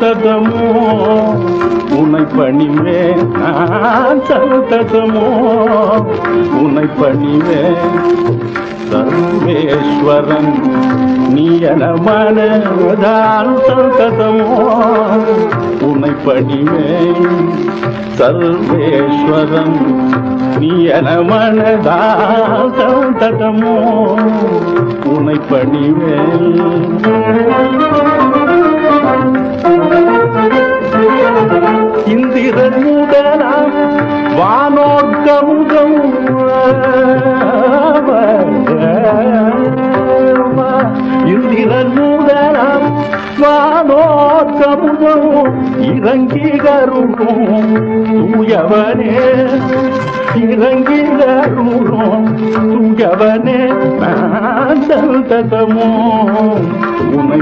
சந்ததமோ உன்னை பணிவேன் நான் சந்ததமோ உன்னை பணிவேன் சர்வேஸ்வரன் நீ என மனதால் சந்ததமோ உன்னை பணிவேன் சர்வேஸ்வரன் நீ என மனதால் சந்ததமோ உன்னை பணிவேன் இந்திரன் முதலாம் வானோர்கமுகம் இந்திரன் முதலாம் வானோர்கமுகம் இறங்கி கருகும் தூயவனே இறங்கி கருகும் தூயவனே நான் தந்தமோ உன்னை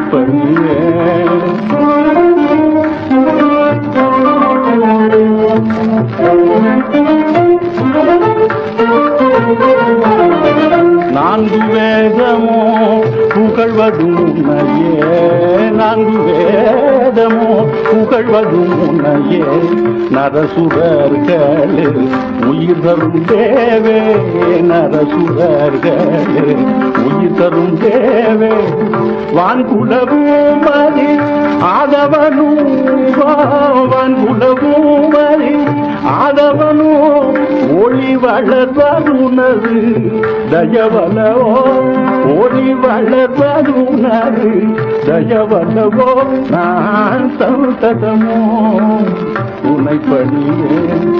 நான்கு வேதமோ புகழ்வதும் உன்னையே நான்கு வேதமோ புகழ்வதும் உன்னையே நரசுரர்களில் உயிர் தரும் தேவே நரசுரர்களில் உயிர் தரும் தேவே வான்குலவும் மதி ஆதவனும் வான்குலவும் மதி ஆதவனும் ஒளி வளர்வதுனது தயவலவோ ஒளி வளர்வதுனது தயவலவோ நான் சந்ததமோ உனை பணியே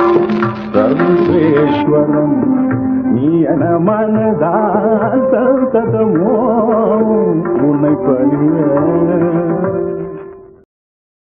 சர்வேஸ்வரன் நீ என மனதா சந்ததமோ உன்னை பணியே